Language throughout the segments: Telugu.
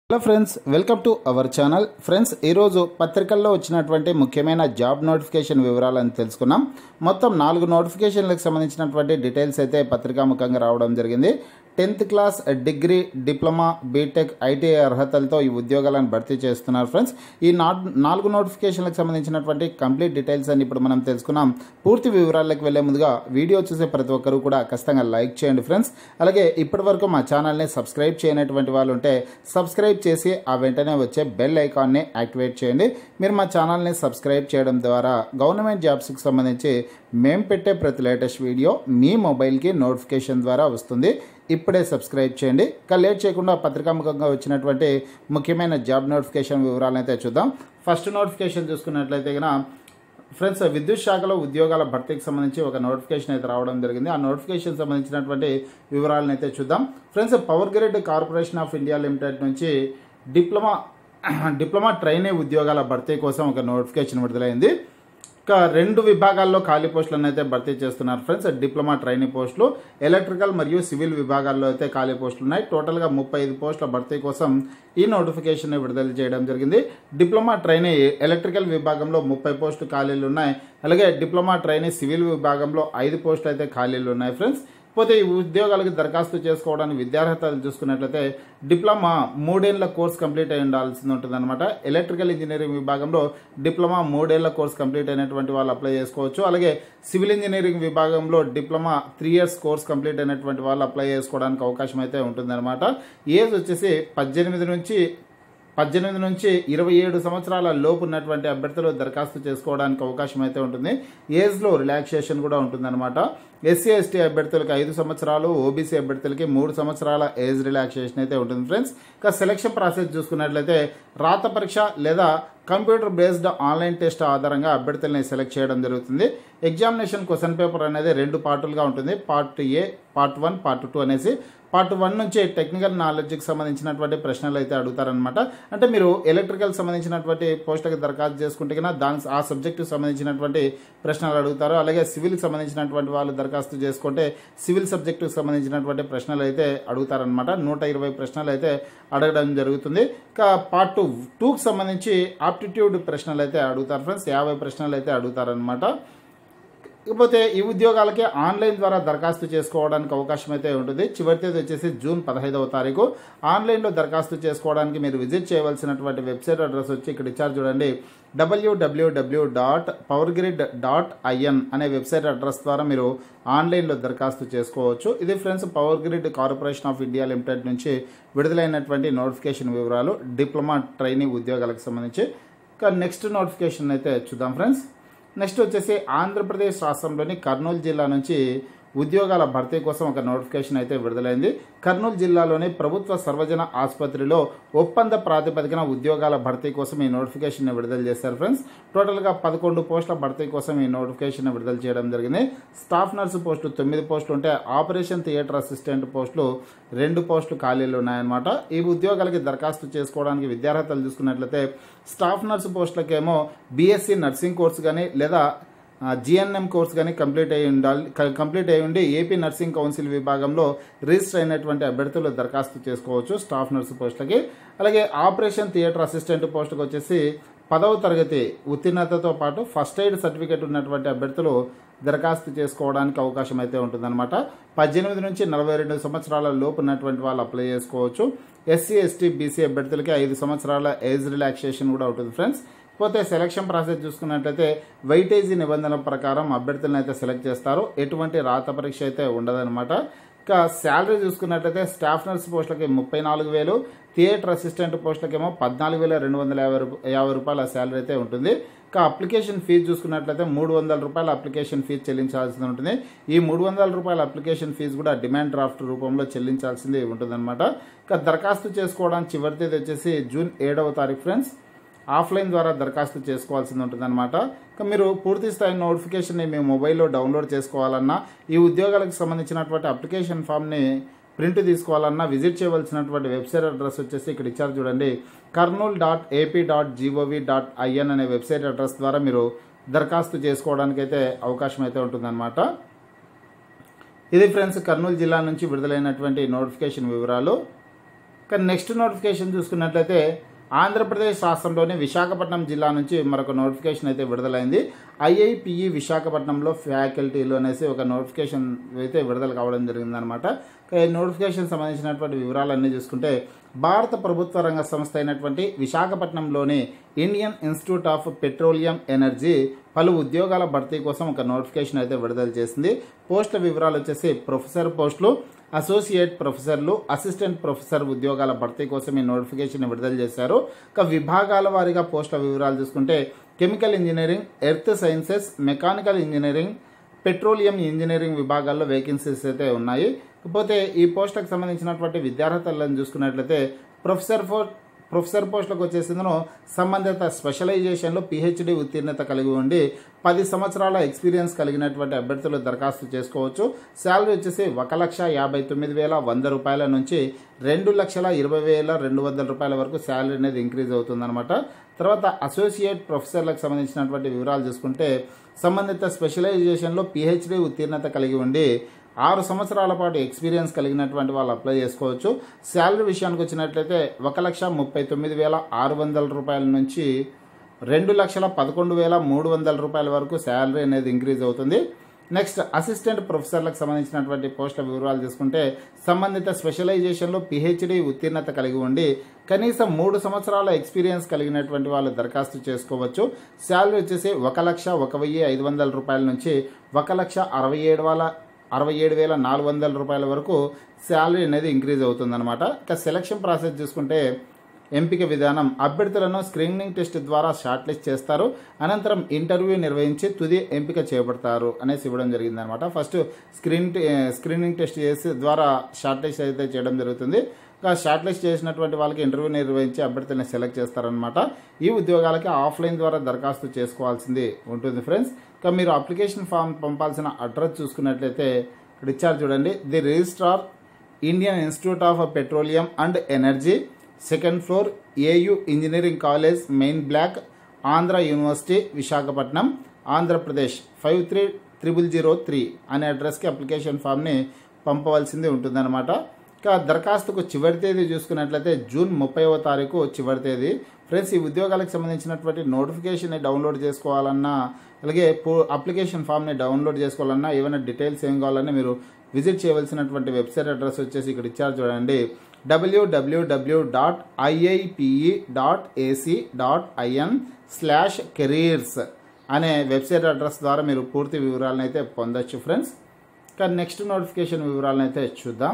hello friends welcome to our channel friends ఈరోజు పత్రికల్లో వచ్చినటువంటి ముఖ్యమైన జాబ్ నోటిఫికేషన్ వివరాలను తెలుసుకున్నాం మొత్తం నాలుగు నోటిఫికేషన్లకు సంబంధించినటువంటి డీటెయిల్స్ అయితే పత్రికాముఖంగా రావడం జరిగింది tenth class degree diploma BTech ITI అర్హతలతో ఈ ఉద్యోగాలను భర్తీ చేస్తున్నారు ఫ్రెండ్స్ ఈ నా నాలుగు నోటిఫికేషన్లకు సంబంధించినటువంటి కంప్లీట్ డీటెయిల్స్ అని ఇప్పుడు మనం తెలుసుకున్నాం పూర్తి వివరాలకు వెళ్లే ముందుగా వీడియో చూసే ప్రతి ఒక్కరూ కూడా ఖచ్చితంగా లైక్ చేయండి ఫ్రెండ్స్ అలాగే ఇప్పటి వరకు మా ఛానల్ని సబ్స్క్రైబ్ చేయనటువంటి వాళ్ళు ఉంటే సబ్స్క్రైబ్ చేసి ఆ వెంటనే వచ్చే బెల్ ఐకాన్ని యాక్టివేట్ చేయండి మీరు మా ఛానల్ని సబ్స్క్రైబ్ చేయడం ద్వారా గవర్నమెంట్ జాబ్స్కి సంబంధించి మేము పెట్టే ప్రతి లేటెస్ట్ వీడియో మీ మొబైల్కి నోటిఫికేషన్ ద్వారా వస్తుంది ఇప్పుడే సబ్స్క్రైబ్ చేయండి ఇక లేట్ చేయకుండా పత్రికాముఖంగా వచ్చినటువంటి ముఖ్యమైన జాబ్ నోటిఫికేషన్ వివరాలను అయితే చూద్దాం ఫస్ట్ నోటిఫికేషన్ చూసుకున్నట్లయితే కనుక ఫ్రెండ్స్ విద్యుత్ శాఖలో ఉద్యోగాల భర్తీకి సంబంధించి ఒక నోటిఫికేషన్ అయితే రావడం జరిగింది ఆ నోటిఫికేషన్ సంబంధించినటువంటి వివరాలను అయితే చూద్దాం friends power grid corporation of India limited నుంచి డిప్లొమా డిప్లొమా ట్రైనీ ఉద్యోగాల భర్తీ కోసం ఒక నోటిఫికేషన్ విడుదలైంది ఇక రెండు విభాగాల్లో ఖాళీ పోస్టులను అయితే భర్తీ చేస్తున్నారు ఫ్రెండ్స్ డిప్లొమా ట్రైనింగ్ పోస్టులు ఎలక్ట్రికల్ మరియు సివిల్ విభాగాల్లో అయితే ఖాళీ పోస్టులు ఉన్నాయి టోటల్గా ముప్పై ఐదు పోస్టుల భర్తీ కోసం ఈ నోటిఫికేషన్ విడుదల చేయడం జరిగింది డిప్లొమా ట్రైనీ ఎలక్ట్రికల్ విభాగంలో ముప్పై పోస్టులు ఖాళీలు ఉన్నాయి అలాగే డిప్లొమా ట్రైనీ సివిల్ విభాగంలో ఐదు పోస్టులు అయితే ఖాళీలు ఉన్నాయి ఫ్రెండ్స్ పోతే ఈ ఉద్యోగాలకు దరఖాస్తు చేసుకోవడానికి విద్యార్హతలు చూసుకున్నట్లయితే డిప్లొమా మూడేళ్ల కోర్స్ కంప్లీట్ అయి ఉండాల్సి ఉంటుందన్నమాట ఎలక్ట్రికల్ ఇంజనీరింగ్ విభాగంలో డిప్లొమా మూడేళ్ల కోర్స్ కంప్లీట్ అయినటువంటి వాళ్ళు అప్లై చేసుకోవచ్చు అలాగే సివిల్ ఇంజనీరింగ్ విభాగంలో diploma three years course complete అయినటువంటి వాళ్ళు అప్లై చేసుకోవడానికి అవకాశం అయితే ఉంటుందన్నమాట ఏజ్ వచ్చేసి పద్దెనిమిది నుంచి పద్దెనిమిది నుంచి ఇరవై ఏడు సంవత్సరాల లోపు ఉన్నటువంటి అభ్యర్థులు దరఖాస్తు చేసుకోవడానికి అవకాశం అయితే ఉంటుంది ఏజ్లో రిలాక్సేషన్ కూడా ఉంటుందన్నమాట ఎస్సీ ఎస్టీ అభ్యర్థులకి ఐదు సంవత్సరాలు ఓబీసీ అభ్యర్థులకి మూడు సంవత్సరాల ఏజ్ రిలాక్సేషన్ అయితే ఉంటుంది ఫ్రెండ్స్ ఇక సెలక్షన్ ప్రాసెస్ చూసుకున్నట్లయితే రాత పరీక్ష లేదా కంప్యూటర్ బేస్డ్ ఆన్లైన్ టెస్ట్ ఆధారంగా అభ్యర్థుల్ని సెలెక్ట్ చేయడం జరుగుతుంది ఎగ్జామినేషన్ క్వశ్చన్ పేపర్ అనేది రెండు పార్టులుగా ఉంటుంది part A part one part two అనేసి పార్ట్ వన్ నుంచి టెక్నికల్ నాలెడ్జ్కి సంబంధించినటువంటి ప్రశ్నలు అయితే అడుగుతారనమాట అంటే మీరు ఎలక్ట్రికల్ సంబంధించినటువంటి పోస్టులకు దరఖాస్తు చేసుకుంటే కన్నా దాని ఆ సబ్జెక్టు సంబంధించినటువంటి ప్రశ్నలు అడుగుతారు అలాగే సివిల్కి సంబంధించినటువంటి వాళ్ళు దరఖాస్తు చేసుకుంటే సివిల్ సబ్జెక్టుకు సంబంధించినటువంటి ప్రశ్నలు అయితే అడుగుతారనమాట నూట ఇరవై ప్రశ్నలు అయితే అడగడం జరుగుతుంది ఇక పార్ట్ టూ టూకి సంబంధించి ఆప్టిట్యూడ్ ప్రశ్నలు అయితే అడుగుతారు ఫ్రెండ్స్ యాభై ప్రశ్నలు అయితే అడుగుతారనమాట ఇకపోతే ఈ ఉద్యోగాలకి ఆన్లైన్ ద్వారా దరఖాస్తు చేసుకోవడానికి అవకాశం అయితే ఉంటుంది చివరి తేదీ వచ్చేసి జూన్ పదహైదవ తారీఖు ఆన్లైన్లో దరఖాస్తు చేసుకోవడానికి మీరు విజిట్ చేయవలసినటువంటి వెబ్సైట్ అడ్రస్ వచ్చి ఇక్కడ ఇచ్చారు చూడండి WWW dot power grid dot IN అనే వెబ్సైట్ అడ్రస్ ద్వారా మీరు ఆన్లైన్లో దరఖాస్తు చేసుకోవచ్చు ఇది friends power grid corporation of India limited నుంచి విడుదలైనటువంటి నోటిఫికేషన్ వివరాలు డిప్లొమా ట్రైనింగ్ ఉద్యోగాలకు సంబంధించి ఇక నెక్స్ట్ నోటిఫికేషన్ అయితే చూద్దాం ఫ్రెండ్స్ నెక్స్ట్ వచ్చేసి ఆంధ్రప్రదేశ్ రాష్ట్రంలోని కర్నూలు జిల్లా నుంచి ఉద్యోగాల భర్తీ కోసం ఒక నోటిఫికేషన్ అయితే విడుదలైంది కర్నూలు జిల్లాలోని ప్రభుత్వ సర్వజన ఆసుపత్రిలో ఒప్పంద ప్రాతిపదికన ఉద్యోగాల భర్తీ కోసం ఈ నోటిఫికేషన్ విడుదల చేశారు ఫ్రెండ్స్ టోటల్గా పదకొండు పోస్టుల భర్తీ కోసం ఈ నోటిఫికేషన్ విడుదల చేయడం జరిగింది స్టాఫ్ నర్సు పోస్టులు తొమ్మిది పోస్టులు ఉంటే ఆపరేషన్ థియేటర్ అసిస్టెంట్ పోస్టులు రెండు పోస్టులు ఖాళీలు ఉన్నాయన్నమాట ఈ ఉద్యోగాలకి దరఖాస్తు చేసుకోవడానికి విద్యార్హతలు చూసుకున్నట్లయితే స్టాఫ్ నర్సు పోస్టులకేమో బీఎస్సీ నర్సింగ్ కోర్సు కానీ లేదా జిఎన్ఎం కోర్స్ కానీ కంప్లీట్ అయి ఉండాలి కంప్లీట్ అయి ఉండి ఏపీ నర్సింగ్ కౌన్సిల్ విభాగంలో రిజిస్టర్ అయినటువంటి అభ్యర్థులు దరఖాస్తు చేసుకోవచ్చు స్టాఫ్ నర్సు పోస్టులకి అలాగే ఆపరేషన్ థియేటర్ అసిస్టెంట్ పోస్టుకు వచ్చేసి పదవ తరగతి ఉత్తీర్ణతతో పాటు ఫస్ట్ ఎయిడ్ సర్టిఫికేట్ ఉన్నటువంటి అభ్యర్థులు దరఖాస్తు చేసుకోవడానికి అవకాశం అయితే ఉంటుందన్నమాట పద్దెనిమిది నుంచి నలభై రెండు సంవత్సరాల లోపు ఉన్నటువంటి వాళ్ళు అప్లై చేసుకోవచ్చు ఎస్సీ ఎస్టీ బీసీ అభ్యర్థులకి ఐదు సంవత్సరాల ఏజ్ రిలాక్సేషన్ కూడా ఉంటుంది ఫ్రెండ్స్ పోతే సెలక్షన్ ప్రాసెస్ చూసుకున్నట్లయితే వెయిటేజీ నిబంధనల ప్రకారం అభ్యర్థులను అయితే సెలెక్ట్ చేస్తారు ఎటువంటి రాత పరీక్ష అయితే ఉండదన్నమాట ఇక శాలరీ చూసుకున్నట్లయితే స్టాఫ్ నర్స్ పోస్టులకి ముప్పై నాలుగు వేలు థియేటర్ అసిస్టెంట్ పోస్టులకేమో పద్నాలుగు వేల రెండు వందల యాభై యాభై రూపాయల శాలరీ అయితే ఉంటుంది ఇక అప్లికేషన్ ఫీజు చూసుకున్నట్లయితే మూడు వందల రూపాయల అప్లికేషన్ ఫీజు చెల్లించాల్సి ఉంటుంది ఈ మూడు వందల రూపాయల అప్లికేషన్ ఫీజు కూడా డిమాండ్ డ్రాఫ్ట్ రూపంలో చెల్లించాల్సింది ఉంటుందన్నమాట ఇక దరఖాస్తు చేసుకోవడానికి చివరి తేదీ వచ్చేసి జూన్ ఏడవ తారీఖు ఫ్రెండ్స్ ఆఫ్లైన్ ద్వారా దరఖాస్తు చేసుకోవాల్సి ఉంటుందన్నమాట ఇక మీరు పూర్తి స్థాయి నోటిఫికేషన్ని మీ మొబైల్లో డౌన్లోడ్ చేసుకోవాలన్నా ఈ ఉద్యోగాలకు సంబంధించినటువంటి అప్లికేషన్ ఫామ్ని ప్రింట్ తీసుకోవాలన్నా విజిట్ చేయవలసినటువంటి వెబ్సైట్ అడ్రస్ వచ్చేసి ఇక్కడ ఇచ్చారు చూడండి Kurnool dot AP dot GOV dot IN అనే వెబ్సైట్ అడ్రస్ ద్వారా మీరు దరఖాస్తు చేసుకోవడానికి అయితే అవకాశం అయితే ఉంటుందన్నమాట ఇది ఫ్రెండ్స్ కర్నూలు జిల్లా నుంచి విడుదలైనటువంటి నోటిఫికేషన్ వివరాలు కానీ నెక్స్ట్ నోటిఫికేషన్ చూసుకున్నట్లయితే ఆంధ్రప్రదేశ్ రాష్ట్రంలోని విశాఖపట్నం జిల్లా నుంచి మరొక నోటిఫికేషన్ అయితే విడుదలైంది ఐఐపిఈ విశాఖపట్నంలో ఫ్యాకల్టీలు అనేసి ఒక నోటిఫికేషన్ అయితే విడుదల కావడం జరిగిందనమాట ఈ నోటిఫికేషన్ సంబంధించినటువంటి వివరాలన్నీ చూసుకుంటే భారత ప్రభుత్వ రంగ సంస్థ అయినటువంటి విశాఖపట్నంలోని Indian institute of petroleum energy పలు ఉద్యోగాల భర్తీ కోసం ఒక నోటిఫికేషన్ అయితే విడుదల చేసింది పోస్టుల వివరాలు వచ్చేసి ప్రొఫెసర్ పోస్టులు అసోసియేట్ ప్రొఫెసర్లు అసిస్టెంట్ ప్రొఫెసర్ ఉద్యోగాల భర్తీ కోసం ఈ నోటిఫికేషన్ విడుదల చేశారు ఇక విభాగాల వారీగా పోస్టుల వివరాలు చూసుకుంటే chemical engineering earth sciences mechanical engineering petroleum engineering విభాగాల్లో వేకెన్సీస్ అయితే ఉన్నాయి కాకపోతే ఈ పోస్టులకు సంబంధించినటువంటి విద్యార్హతలను చూసుకున్నట్లయితే ప్రొఫెసర్ ఫోర్ ప్రొఫెసర్ పోస్టులకు వచ్చేసిందను సంబంధిత స్పెషలైజేషన్లో పిహెచ్డి ఉత్తీర్ణత కలిగి ఉండి పది సంవత్సరాల ఎక్స్పీరియన్స్ కలిగినటువంటి అభ్యర్థులు దరఖాస్తు చేసుకోవచ్చు శాలరీ వచ్చేసి ఒక లక్ష యాభై తొమ్మిది వేల వంద రూపాయల నుంచి రెండు లక్షల ఇరవై వేల రెండు వందల రూపాయల వరకు శాలరీ అనేది ఇంక్రీజ్ అవుతుందన్నమాట తర్వాత అసోసియేట్ ప్రొఫెసర్లకు సంబంధించినటువంటి వివరాలు చూసుకుంటే సంబంధిత స్పెషలైజేషన్లో పిహెచ్డి ఉత్తీర్ణత కలిగి ఉండి ఆరు సంవత్సరాల పాటు ఎక్స్పీరియన్స్ కలిగినటువంటి వాళ్ళు అప్లై చేసుకోవచ్చు శాలరీ విషయానికి వచ్చినట్లయితే ఒక లక్ష ముప్పై తొమ్మిది వేల ఆరు వందల రూపాయల నుంచి రెండు లక్షల పదకొండు వేల మూడు వందల రూపాయల వరకు శాలరీ అనేది ఇంక్రీజ్ అవుతుంది నెక్స్ట్ అసిస్టెంట్ ప్రొఫెసర్లకు సంబంధించినటువంటి పోస్టుల వివరాలు తీసుకుంటే సంబంధిత స్పెషలైజేషన్లో పిహెచ్డి ఉత్తీర్ణత కలిగి ఉండి కనీసం మూడు సంవత్సరాల ఎక్స్పీరియన్స్ కలిగినటువంటి వాళ్ళు దరఖాస్తు చేసుకోవచ్చు శాలరీ వచ్చేసి ఒక లక్ష ఒక వెయ్యి ఐదు వందల రూపాయల నుంచి ఒక లక్ష అరవై ఏడు వేల అరవై ఏడు వేల నాలుగు వందల రూపాయల వరకు శాలరీ అనేది ఇంక్రీజ్ అవుతుందన్నమాట ఇక సెలక్షన్ ప్రాసెస్ చూసుకుంటే ఎంపిక విధానం అభ్యర్థులను స్క్రీనింగ్ టెస్ట్ ద్వారా షార్ట్ లిస్ట్ చేస్తారు అనంతరం ఇంటర్వ్యూ నిర్వహించి తుది ఎంపిక చేయబడతారు అనేసి ఇవ్వడం జరిగిందనమాట ఫస్ట్ స్క్రీన్ స్క్రీనింగ్ టెస్ట్ చేసి ద్వారా షార్ట్ లిస్ట్ అయితే చేయడం జరుగుతుంది ఇంకా షార్ట్ లిస్ట్ చేసినటువంటి వాళ్ళకి ఇంటర్వ్యూ నిర్వహించి అభ్యర్థులను సెలెక్ట్ చేస్తారనమాట ఈ ఉద్యోగాలకి ఆఫ్లైన్ ద్వారా దరఖాస్తు చేసుకోవాల్సింది ఉంటుంది ఫ్రెండ్స్ ఇంకా మీరు అప్లికేషన్ ఫామ్ పంపాల్సిన అడ్రస్ చూసుకున్నట్లయితే ఇక్కడ ఇచ్చారు చూడండి the registrar Indian institute of petroleum and energy second floor AU engineering college main block Andhra university Visakhapatnam Andhra Pradesh five three triple zero three అనే అడ్రస్కి అప్లికేషన్ ఫామ్ని పంపవలసింది ఉంటుందన్నమాట ఇక దరఖాస్తుకు చివరి తేదీ చూసుకున్నట్లయితే జూన్ ముప్పైవ తారీఖు చివరి తేదీ ఫ్రెండ్స్ ఈ ఉద్యోగాలకు సంబంధించినటువంటి నోటిఫికేషన్ని డౌన్లోడ్ చేసుకోవాలన్నా అలాగే అప్లికేషన్ ఫామ్ని డౌన్లోడ్ చేసుకోవాలన్నా ఏమైనా డీటెయిల్స్ ఏం కావాలన్నా మీరు విజిట్ చేయవలసినటువంటి వెబ్సైట్ అడ్రస్ వచ్చేసి ఇక్కడ ఇచ్చారు చూడండి WWW dot IIPE dot AC dot IN slash careers అనే వెబ్సైట్ అడ్రస్ ద్వారా మీరు పూర్తి వివరాలను అయితే పొందొచ్చు ఫ్రెండ్స్ కానీ నెక్స్ట్ నోటిఫికేషన్ వివరాలను అయితే చూద్దాం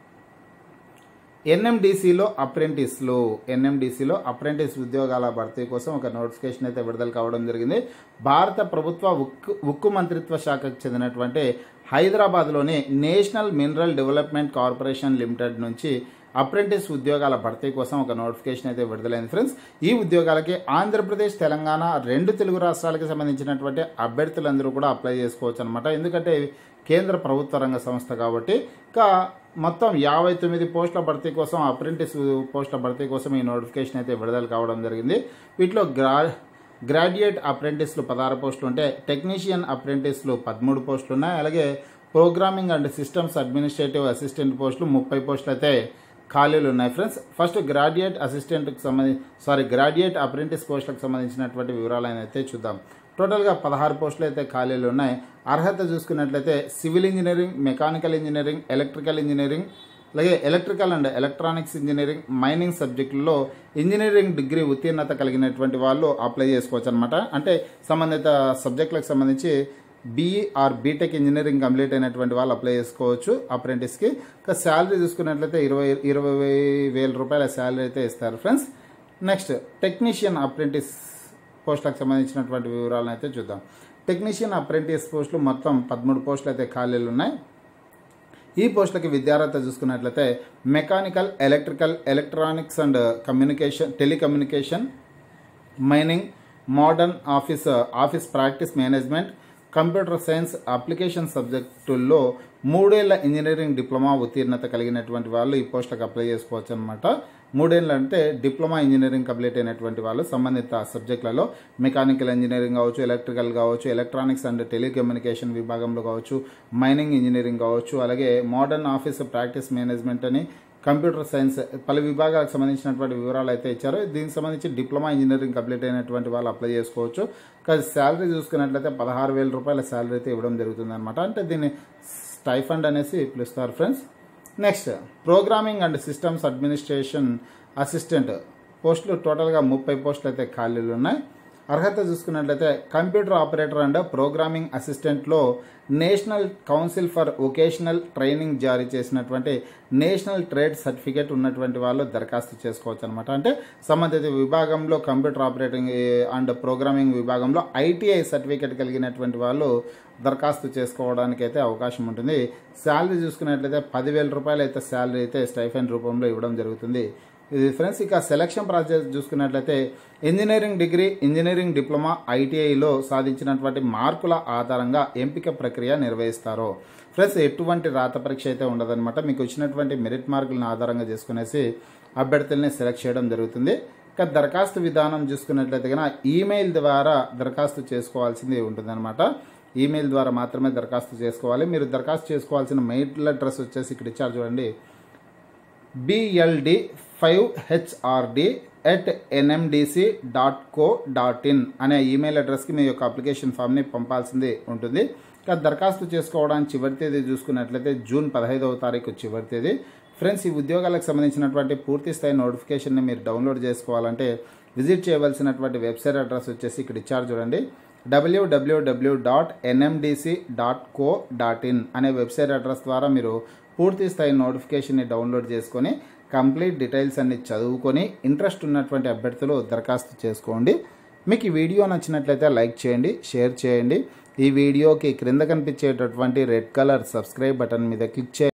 ఎన్ఎండిసిలో అప్రెంటిస్లు ఎన్ఎండిసిలో అప్రెంటిస్ ఉద్యోగాల భర్తీ కోసం ఒక నోటిఫికేషన్ అయితే విడుదల కావడం జరిగింది భారత ప్రభుత్వ ఉక్కు ఉక్కు మంత్రిత్వ శాఖకు చెందినటువంటి హైదరాబాద్లోని national mineral development corporation limited నుంచి అప్రెంటిస్ ఉద్యోగాల భర్తీ కోసం ఒక నోటిఫికేషన్ అయితే విడుదలైంది ఫ్రెండ్స్ ఈ ఉద్యోగాలకి ఆంధ్రప్రదేశ్ తెలంగాణ రెండు తెలుగు రాష్ట్రాలకు సంబంధించినటువంటి అభ్యర్థులందరూ కూడా అప్లై చేసుకోవచ్చు అనమాట ఎందుకంటే కేంద్ర ప్రభుత్వ రంగ సంస్థ కాబట్టి ఇంకా మొత్తం యాభై తొమ్మిది పోస్టుల భర్తీ కోసం అప్రెంటిస్ పోస్టుల భర్తీ కోసం ఈ నోటిఫికేషన్ అయితే విడుదల కావడం జరిగింది వీటిలో గ్రా గ్రాడ్యుయేట్ అప్రెంటిస్లు పదహారు పోస్టులు ఉంటే టెక్నీషియన్ అప్రెంటిస్లు పదమూడు పోస్టులు ఉన్నాయి అలాగే programming and systems administrative assistant పోస్టులు ముప్పై పోస్టులు అయితే ఖాళీలు ఉన్నాయి ఫ్రెండ్స్ ఫస్ట్ గ్రాడ్యుయేట్ అసిస్టెంట్కి సంబంధించి సారీ గ్రాడ్యుయేట్ అప్రెంటిస్ పోస్టులకు సంబంధించినటువంటి వివరాలను అయితే చూద్దాం టోటల్గా పదహారు పోస్టులు అయితే ఖాళీలు ఉన్నాయి అర్హత చూసుకున్నట్లయితే civil engineering mechanical engineering electrical engineering అలాగే electrical and electronics engineering mining సబ్జెక్టుల్లో ఇంజనీరింగ్ డిగ్రీ ఉత్తీర్ణత కలిగినటువంటి వాళ్ళు అప్లై చేసుకోవచ్చు అనమాట అంటే సంబంధిత సబ్జెక్టులకు సంబంధించి BE or BTech engineering complete అయినటువంటి వాళ్ళు అప్లై చేసుకోవచ్చు అప్రెంటిస్కి ఇంకా శాలరీ చూసుకున్నట్లయితే ఇరవై ఇరవై వేల రూపాయల శాలరీ అయితే ఇస్తారు ఫ్రెండ్స్ నెక్స్ట్ టెక్నీషియన్ అప్రెంటిస్ పోస్టులకు సంబంధించినటువంటి వివరాలను అయితే చూద్దాం టెక్నీషియన్ అప్రెంటిస్ పోస్టులు మొత్తం పదమూడు పోస్టులు అయితే ఖాళీలు ఉన్నాయి ఈ పోస్టులకి విద్యార్హత చూసుకున్నట్లయితే mechanical electrical electronics and communication telecommunication mining modern office office practice management computer science application సబ్జెక్టుల్లో మూడేళ్ల ఇంజనీరింగ్ డిప్లొమా ఉత్తీర్ణత కలిగినటువంటి వాళ్ళు ఈ పోస్టులకు అప్లై చేసుకోవచ్చు అనమాట మూడేళ్ళు అంటే డిప్లొమా ఇంజనీరింగ్ కంప్లీట్ అయినటువంటి వాళ్ళు సంబంధిత సబ్జెక్టులలో మెకానికల్ ఇంజనీరింగ్ కావచ్చు ఎలక్ట్రికల్ కావచ్చు ఎలక్ట్రానిక్స్ అండ్ టెలికమ్యూనికేషన్ విభాగంలో కావచ్చు మైనింగ్ ఇంజనీరింగ్ కావచ్చు అలాగే మోడర్న్ ఆఫీస్ ప్రాక్టీస్ మేనేజ్మెంట్ అని కంప్యూటర్ సైన్స్ పలు విభాగాలకు సంబంధించినటువంటి వివరాలు అయితే ఇచ్చారు దీనికి సంబంధించి డిప్లొమా ఇంజనీరింగ్ కంప్లీట్ అయినటువంటి వాళ్ళు అప్లై చేసుకోవచ్చు కానీ శాలరీ చూసుకున్నట్లయితే పదహారు వేల రూపాయల శాలరీ అయితే ఇవ్వడం జరుగుతుంది అనమాట అంటే దీన్ని స్టైఫండ్ అనేసి పిలుస్తారు friends next programming and systems administration assistant పోస్టులు టోటల్గా ముప్పై పోస్టులు అయితే ఖాళీలు ఉన్నాయి అర్హత చూసుకున్నట్లయితే కంప్యూటర్ ఆపరేటర్ అండ్ ప్రోగ్రామింగ్ అసిస్టెంట్లో national council for vocational training జారీ చేసినటువంటి నేషనల్ ట్రేడ్ సర్టిఫికేట్ ఉన్నటువంటి వాళ్ళు దరఖాస్తు చేసుకోవచ్చు అనమాట అంటే సంబంధిత విభాగంలో కంప్యూటర్ ఆపరేటింగ్ అండ్ ప్రోగ్రామింగ్ విభాగంలో ఐటీఐ సర్టిఫికేట్ కలిగినటువంటి వాళ్ళు దరఖాస్తు చేసుకోవడానికి అయితే అవకాశం ఉంటుంది శాలరీ చూసుకున్నట్లయితే పదివేల రూపాయలు అయితే శాలరీ అయితే స్టైఫెండ్ రూపంలో ఇవ్వడం జరుగుతుంది ఇది ఫ్రెండ్స్ ఇక సెలక్షన్ ప్రాసెస్ చూసుకున్నట్లయితే ఇంజనీరింగ్ డిగ్రీ ఇంజనీరింగ్ డిప్లొమా ఐటీఐలో సాధించినటువంటి మార్కుల ఆధారంగా ఎంపిక ప్రక్రియ నిర్వహిస్తారు ఫ్రెండ్స్ ఎటువంటి రాత పరీక్ష అయితే ఉండదన్నమాట మీకు వచ్చినటువంటి మెరిట్ మార్కులను ఆధారంగా చేసుకునేసి అభ్యర్థుల్ని సెలెక్ట్ చేయడం జరుగుతుంది ఇక దరఖాస్తు విధానం చూసుకున్నట్లయితే కనుక ఈమెయిల్ ద్వారా దరఖాస్తు చేసుకోవాల్సింది ఉంటుందన్నమాట ఈమెయిల్ ద్వారా మాత్రమే దరఖాస్తు చేసుకోవాలి మీరు దరఖాస్తు చేసుకోవాల్సిన మెయిల్ అడ్రస్ వచ్చేసి ఇక్కడ ఇచ్చారు చూడండి BLD five HRD at NMDC dot co dot in అనే ఈమెయిల్ అడ్రస్కి మీ యొక్క అప్లికేషన్ ఫామ్ని పంపాల్సింది ఉంటుంది ఇక దరఖాస్తు చేసుకోవడానికి చివరి తేదీ చూసుకున్నట్లయితే జూన్ పదహైదవ తారీఖు చివరి తేదీ ఫ్రెండ్స్ ఈ ఉద్యోగాలకు సంబంధించినటువంటి పూర్తి స్థాయి నోటిఫికేషన్ని మీరు డౌన్లోడ్ చేసుకోవాలంటే విజిట్ చేయవలసినటువంటి వెబ్సైట్ అడ్రస్ వచ్చేసి ఇక్కడ ఇచ్చారు చూడండి WWW dot NMDC dot co dot in అనే వెబ్సైట్ అడ్రస్ ద్వారా మీరు పూర్తి స్థాయి నోటిఫికేషన్ని డౌన్లోడ్ చేసుకొని కంప్లీట్ డీటెయిల్స్ అన్ని చదువుకొని ఇంట్రెస్ట్ ఉన్నటువంటి అభ్యర్థులు దరఖాస్తు చేసుకోండి మీకు ఈ వీడియో నచ్చినట్లయితే లైక్ చేయండి షేర్ చేయండి ఈ వీడియోకి క్రింద కనిపించేటటువంటి రెడ్ కలర్ సబ్స్క్రైబ్ బటన్ మీద క్లిక్ చేయండి